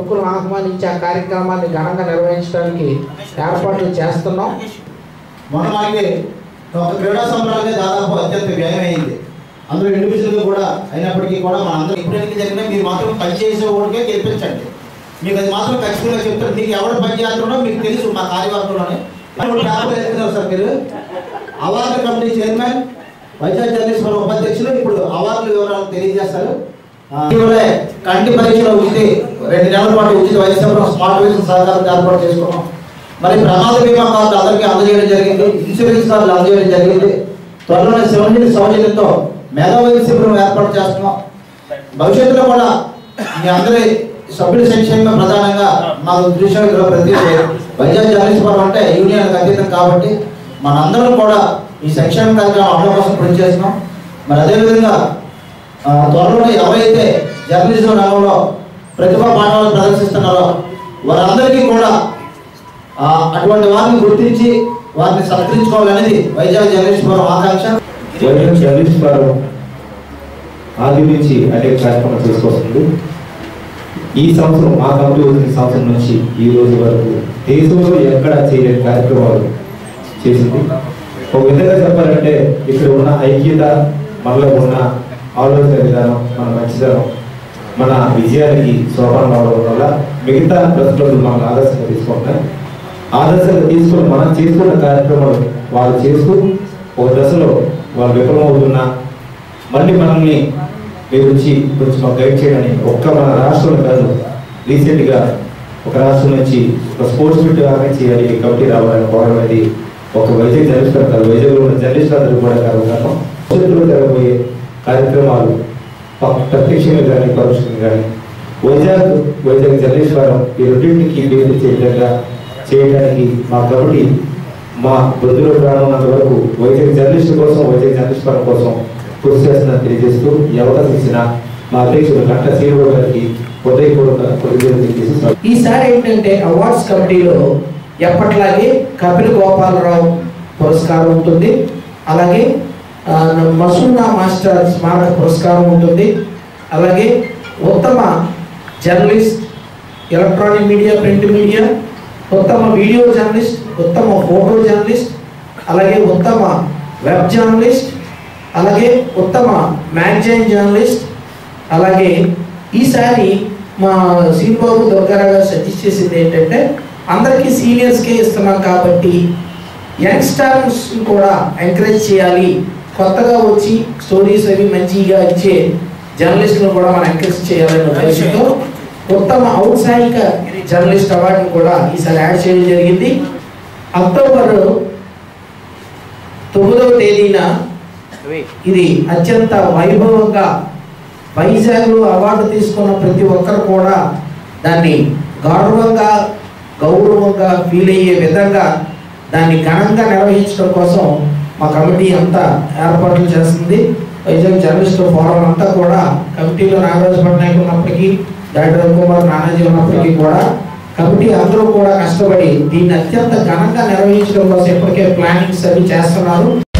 ప్రముఖులను ఆహ్వానించి ఆ కార్యక్రమాన్ని ఘనంగా నిర్వహించడానికి ఏర్పాట్లు చేస్తున్నాం మొన్న మనకి ఒక క్రీడా సంబరాలకే దాదాపు అత్యంత వ్యయమైంది అందులో ఇండివిజువల్గా కూడా అయినప్పటికీ కూడా మన అందరూ ఇప్పుడు ఎన్నిక జరిగినా మీరు మాత్రం పనిచేసే ఓడికే గెలిపించండి మీకు అది మాత్రం ఖచ్చితంగా చెప్తారు మీకు ఎవరు పని చేస్తున్నారో మీకు తెలుసు మా కార్యవర్గంలోనే ఇప్పుడు పేపర్ ఎత్తున్నారు సార్ మీరు award committee chairman Vizag journalist ఉపాధ్యక్షులు ఇప్పుడు అవార్డుల వివరాలు తెలియజేస్తారు ఆ, ఇటీవలే కంటి పరీక్షలో ఉచిత రెండు నెలల పాటు ఉచిత వైద్యసేవలు స్మార్ట్ విజన్ సహకారం ఏర్పాటు చేసుకున్నాం మరి ప్రమాద బీమా కార్డు అందరికీ అందజేయడం జరిగింది ఇన్సూరెన్స్ కార్డులు అందజేయడం జరిగింది త్వరలోనే శివజీ సౌజన్యంతో మెగా వైద్య శిబిరం ఏర్పాటు చేస్తున్నాం భవిష్యత్తులో కూడా మీ అందరి సభ్యుల సంక్షేమం ప్రధానంగా మా దృశ్యంలో ప్రతి వైజాగ్ జర్నలిస్ట్ అంటే యూనియన్ అతీతం కాబట్టి మనందరం కూడా ఈ సంక్షేమ కార్యక్రమం అమలు కోసం కృషి చేస్తున్నాం మరి అదేవిధంగా ఆ, త్వరలోనే ఎవరైతే జర్నలిజం రంగంలో ప్రతిభా పాఠాలు ప్రదర్శిస్తున్నారో వారందరికీ కూడా ఆ, అటువంటి వారిని గుర్తించి వారిని సత్కరించుకోవాలనేది వైజాగ్ జర్నలిస్ట్ ఫోరం ఆకాంక్ష వైద్యం జర్నలిస్ట్ వారు ఆది నుంచి అనేక కార్యక్రమాలు తీసుకొస్తుంది ఈ సంవత్సరం మా కమిటీ వచ్చిన సంవత్సరం నుంచి ఈ రోజు వరకు దేశంలో ఎక్కడ చేయలేని కార్యక్రమాలు చేసింది ఒక విధంగా చెప్పాలంటే ఇక్కడ ఉన్న ఐక్యత మనలో ఉన్న ఆలోచన విధానం మన మంచిదనం మన విజయానికి సోపానం అవడం వల్ల మిగతా ప్రజలు మనం ఆదర్శంగా తీసుకుంటున్నాం ఆదర్శంగా తీసుకుని మనం చేసుకున్న కార్యక్రమాలు వాళ్ళు చేస్తూ ఒక దశలో వాళ్ళు విఫలమవుతున్నా మళ్ళీ మనల్ని మీరు వచ్చి కొంచెం మాకు గైడ్ చేయడని ఒక్క మన రాష్ట్రంలో కాదు రీసెంట్గా ఒక రాష్ట్రం నుంచి ఒక స్పోర్ట్స్ మీట్ ఆర్గనైజ్ చేయాలి ఈ కమిటీ రావాలని కోరడం అనేది ఒక వైజాగ్ జర్నలిస్ట్ కాదు వైజాగ్లో ఉన్న జర్నలిస్ట్ అందరూ కూడా కారణం భవిష్యత్తులో జరగబోయే కార్యక్రమాలు ప- ప్రత్యక్షంగా కానీ పరోక్షంగా కానీ వైజాగ్ వైజాగ్ జర్నలిస్ట్ వారం ఈ రెండింటికి బేదించే విధంగా చేయడానికి మా కమిటీ మా బృందులో రానున్నంత వరకు వైజాగ్ జర్నలిస్ట్ కోసం వైజాగ్ జర్నలిస్ట్ వారం కోసం కృషి చేస్తుందని తెలియజేస్తూ ఈ అవకాశం ఇచ్చిన మా అధ్యక్షుడు గంట శ్రీరావు గారికి హృదయపూర్వక కృతజ్ఞతలు తెలియజేస్తూ ఈసారి ఏంటంటే అవార్డ్స్ కమిటీలో ఎప్పట్లాగే కపిల్ గోపాలరావు పురస్కారం ఉంటుంది అలాగే ఆ, మసూనా మాస్టర్ స్మారక పురస్కారం ఉంటుంది అలాగే ఉత్తమ journalist electronic media print media ఉత్తమ వీడియో జర్నలిస్ట్ ఉత్తమ ఫోటో జర్నలిస్ట్ అలాగే ఉత్తమ వెబ్ జర్నలిస్ట్ అలాగే ఉత్తమ మ్యాగజైన్ జర్నలిస్ట్ అలాగే ఈసారి మా శ్రీబాబు దుర్గారావు గారు సజెస్ట్ చేసింది ఏంటంటే అందరికీ సీనియర్స్కే ఇస్తున్నాం కాబట్టి యంగ్స్టర్స్ కూడా ఎంకరేజ్ చేయాలి కొత్తగా వచ్చి స్టోరీస్ అవి మంచిగా ఇచ్చే జర్నలిస్టులను కూడా మనం ఎంకరేజ్ చేయాలనే ఉద్దేశంతో ఉత్తమ ఔత్సాహిక జర్నలిస్ట్ అవార్డును కూడా ఈసారి యాడ్ చేయడం జరిగింది అక్టోబర్ తొమ్మిదవ తేదీన ఇది అత్యంత వైభవంగా వైజాగ్లో అవార్డు తీసుకున్న ప్రతి ఒక్కరు కూడా దాన్ని గౌరవంగా గౌరవంగా ఫీల్ అయ్యే విధంగా దాన్ని ఘనంగా నిర్వహించడం కోసం మా కమిటీ అంతా ఏర్పాట్లు చేస్తుంది వైజాగ్ జర్నలిస్ట్ ఫోరం అంతా కూడా కమిటీలో నాగరాజు పట్నాయక్ ఉన్నప్పటికీ డాక్టర్ రవికుమార్ నానాజీ ఉన్నప్పటికీ కూడా కమిటీ అందరూ కూడా కష్టపడి దీన్ని అత్యంత ఘనంగా నిర్వహించడం కోసం ఇప్పటికే ప్లానింగ్స్ అవి చేస్తున్నారు